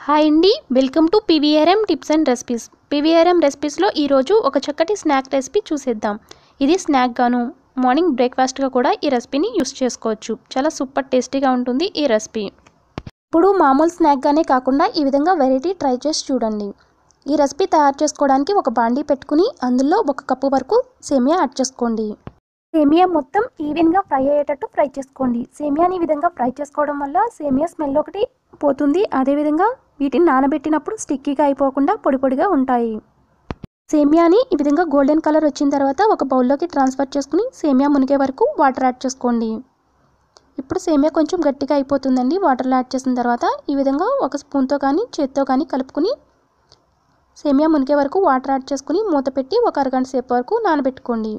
hi అండి welcome to PVRM tips and recipes PVRM రెసిపీస్లో ఈరోజు ఒక చక్కటి స్నాక్ రెసిపీ చూసేద్దాం ఇది స్నాక్ గాను మార్నింగ్ బ్రేక్ఫాస్ట్గా కూడా ఈ రెసిపీని యూస్ చేసుకోవచ్చు చాలా సూపర్ టేస్టీగా ఉంటుంది ఈ రెసిపీ ఇప్పుడు మామూలు స్నాక్గానే కాకుండా ఈ విధంగా వెరైటీ ట్రై చేసి చూడండి ఈ రెసిపీ తయారు చేసుకోవడానికి ఒక బాండీ పెట్టుకుని అందులో ఒక కప్పు వరకు సేమియా యాడ్ చేసుకోండి సేమియా మొత్తం ఈవెన్గా ఫ్రై అయ్యేటట్టు ఫ్రై చేసుకోండి సేమియాని ఈ విధంగా ఫ్రై చేసుకోవడం వల్ల సేమియా స్మెల్ ఒకటి పోతుంది అదేవిధంగా వీటిని నానబెట్టినప్పుడు స్టిక్కీగా అయిపోకుండా పొడి పొడిగా ఉంటాయి సేమియాని ఈ విధంగా గోల్డెన్ కలర్ వచ్చిన తర్వాత ఒక బౌల్లోకి ట్రాన్స్ఫర్ చేసుకుని సేమియా మునిగే వరకు వాటర్ యాడ్ చేసుకోండి ఇప్పుడు సేమియా కొంచెం గట్టిగా అయిపోతుందండి వాటర్లో యాడ్ చేసిన తర్వాత ఈ విధంగా ఒక స్పూన్తో కానీ చేత్తో కానీ కలుపుకుని సేమియా మునిగే వరకు వాటర్ యాడ్ చేసుకుని మూత పెట్టి ఒక అరగంట సేపు వరకు నానబెట్టుకోండి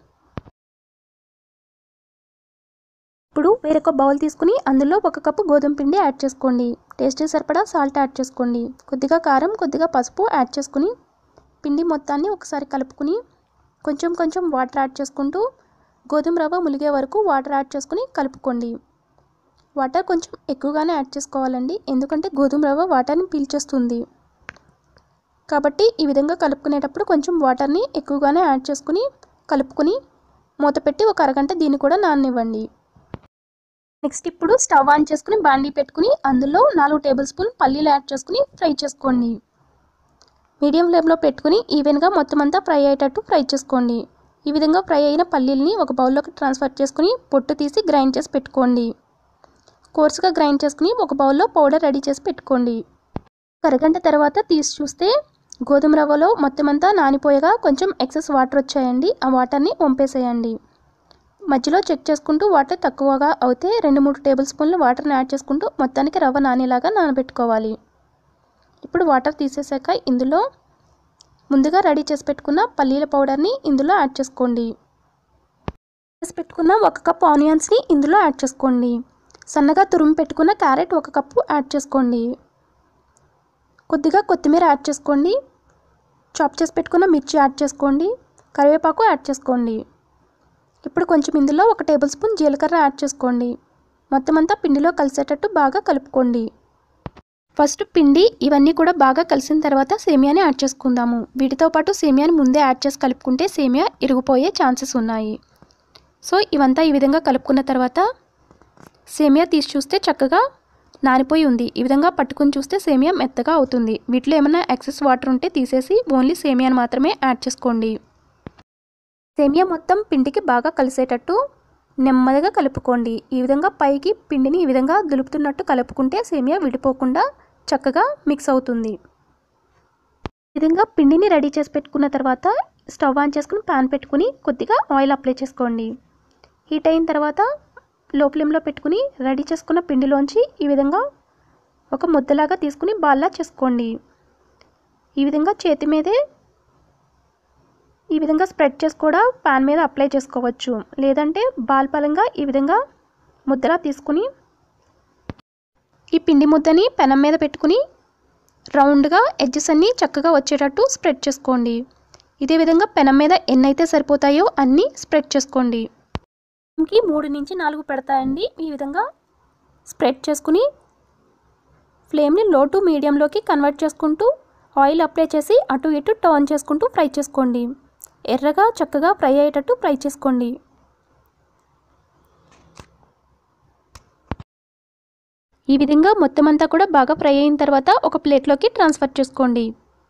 ఇప్పుడు వేరొక బౌల్ తీసుకుని అందులో ఒక కప్పు గోధుమ పిండి యాడ్ చేసుకోండి టేస్ట్కి సరిపడా సాల్ట్ యాడ్ చేసుకోండి కొద్దిగా కారం కొద్దిగా పసుపు యాడ్ చేసుకుని పిండి మొత్తాన్ని ఒకసారి కలుపుకుని కొంచెం కొంచెం వాటర్ యాడ్ చేసుకుంటూ గోధుమ రవ్వ ములిగే వరకు వాటర్ యాడ్ చేసుకుని కలుపుకోండి వాటర్ కొంచెం ఎక్కువగానే యాడ్ చేసుకోవాలండి ఎందుకంటే గోధుమ రవ్వ వాటర్ని పీల్చేస్తుంది కాబట్టి ఈ విధంగా కలుపుకునేటప్పుడు కొంచెం వాటర్ని ఎక్కువగానే యాడ్ చేసుకుని కలుపుకుని మూత పెట్టి ఒక అరగంట దీన్ని కూడా నాననివ్వండి నెక్స్ట్ ఇప్పుడు స్టవ్ ఆన్ చేసుకుని బాండీ పెట్టుకుని అందులో నాలుగు టేబుల్ స్పూన్ పల్లీలు యాడ్ చేసుకుని ఫ్రై చేసుకోండి మీడియం ఫ్లేమ్లో పెట్టుకుని ఈవెన్గా మొత్తం అంతా ఫ్రై అయ్యేటట్టు ఫ్రై చేసుకోండి ఈ విధంగా ఫ్రై అయిన పల్లీల్ని ఒక బౌల్లోకి ట్రాన్స్ఫర్ చేసుకుని పొట్టు తీసి గ్రైండ్ చేసి పెట్టుకోండి కోర్సుగా గ్రైండ్ చేసుకుని ఒక బౌల్లో పౌడర్ రెడీ చేసి పెట్టుకోండి అరగంట తర్వాత తీసి చూస్తే గోధుమ రవ్వలో మొత్తం అంతా నానిపోయగా కొంచెం ఎక్సెస్ వాటర్ వచ్చాయండి ఆ వాటర్ని వంపేసేయండి మధ్యలో చెక్ చేసుకుంటూ వాటర్ తక్కువగా అయితే రెండు మూడు టేబుల్ స్పూన్లు వాటర్ని యాడ్ చేసుకుంటూ మొత్తానికి రవ్వ నానేలాగా నానబెట్టుకోవాలి ఇప్పుడు వాటర్ తీసేసాక ఇందులో ముందుగా రెడీ చేసి పెట్టుకున్న పల్లీల పౌడర్ని ఇందులో యాడ్ చేసుకోండి చేసి పెట్టుకున్న ఒక కప్ ఆనియన్స్ని ఇందులో యాడ్ చేసుకోండి సన్నగా తురుము పెట్టుకున్న క్యారెట్ ఒక కప్పు యాడ్ చేసుకోండి కొద్దిగా కొత్తిమీర యాడ్ చేసుకోండి చాప్ చేసి పెట్టుకున్న మిర్చి యాడ్ చేసుకోండి కరివేపాకు యాడ్ చేసుకోండి ఇప్పుడు కొంచెం ఇందులో ఒక టేబుల్ స్పూన్ జీలకర్ర యాడ్ చేసుకోండి మొత్తం అంతా పిండిలో కలిసేటట్టు బాగా కలుపుకోండి ఫస్ట్ పిండి ఇవన్నీ కూడా బాగా కలిసిన తర్వాత సేమియాని యాడ్ చేసుకుందాము వీటితో పాటు సేమియాని ముందే యాడ్ చేసి కలుపుకుంటే సేమియా ఇరిగిపోయే ఛాన్సెస్ ఉన్నాయి సో ఇవంతా ఈ విధంగా కలుపుకున్న తర్వాత సేమియా తీసి చూస్తే చక్కగా నానిపోయి ఉంది ఈ విధంగా పట్టుకుని చూస్తే సేమియా మెత్తగా అవుతుంది వీటిలో ఏమైనా ఎక్సెస్ వాటర్ ఉంటే తీసేసి ఓన్లీ సేమియాని మాత్రమే యాడ్ చేసుకోండి సేమియా మొత్తం పిండికి బాగా కలిసేటట్టు నెమ్మదిగా కలుపుకోండి ఈ విధంగా పైకి పిండిని ఈ విధంగా దులుపుతున్నట్టు కలుపుకుంటే సేమియా విడిపోకుండా చక్కగా మిక్స్ అవుతుంది ఈ విధంగా పిండిని రెడీ చేసి పెట్టుకున్న తర్వాత స్టవ్ ఆన్ చేసుకుని ప్యాన్ పెట్టుకుని కొద్దిగా ఆయిల్ అప్లై చేసుకోండి హీట్ అయిన తర్వాత లో ఫ్లేమ్లో పెట్టుకుని రెడీ చేసుకున్న పిండిలోంచి ఈ విధంగా ఒక ముద్దలాగా తీసుకుని బాల్లా చేసుకోండి ఈ విధంగా చేతి మీదే ఈ విధంగా స్ప్రెడ్ చేసి కూడా పాన్ మీద అప్లై చేసుకోవచ్చు లేదంటే బాల్ పలంగా ఈ విధంగా ముద్దలా తీసుకుని ఈ పిండి ముద్దని పెనం మీద పెట్టుకుని రౌండ్గా ఎడ్జెస్ అన్నీ చక్కగా వచ్చేటట్టు స్ప్రెడ్ చేసుకోండి ఇదే విధంగా పెనం మీద ఎన్నైతే సరిపోతాయో అన్నీ స్ప్రెడ్ చేసుకోండి కి మూడు నుంచి నాలుగు పెడతాయండి ఈ విధంగా స్ప్రెడ్ చేసుకుని ఫ్లేమ్ని లో టు మీడియంలోకి కన్వర్ట్ చేసుకుంటూ ఆయిల్ అప్లై చేసి అటు ఇటు టర్న్ చేసుకుంటూ ఫ్రై చేసుకోండి ఎర్రగా చక్కగా ఫ్రై అయ్యేటట్టు ఫ్రై చేసుకోండి ఈ విధంగా మొత్తం అంతా కూడా బాగా ఫ్రై అయిన తర్వాత ఒక ప్లేట్లోకి ట్రాన్స్ఫర్ చేసుకోండి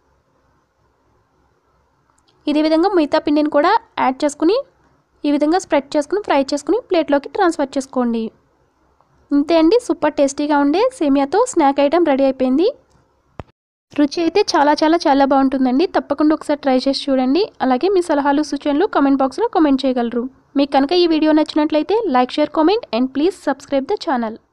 ఇదే విధంగా మిగతా పిండిని కూడా యాడ్ చేసుకుని ఈ విధంగా స్ప్రెడ్ చేసుకుని ఫ్రై చేసుకుని ప్లేట్లోకి ట్రాన్స్ఫర్ చేసుకోండి ఇంతే అండి సూపర్ టేస్టీగా ఉండే సేమియాతో స్నాక్ ఐటెం రెడీ అయిపోయింది రుచి అయితే చాలా చాలా చాలా బాగుంటుందండి తప్పకుండా ఒకసారి ట్రై చేసి చూడండి అలాగే మీ సలహాలు సూచనలు కామెంట్ బాక్స్లో కామెంట్ చేయగలరు మీకు కనుక ఈ వీడియో నచ్చినట్లయితే like share comment and please subscribe the channel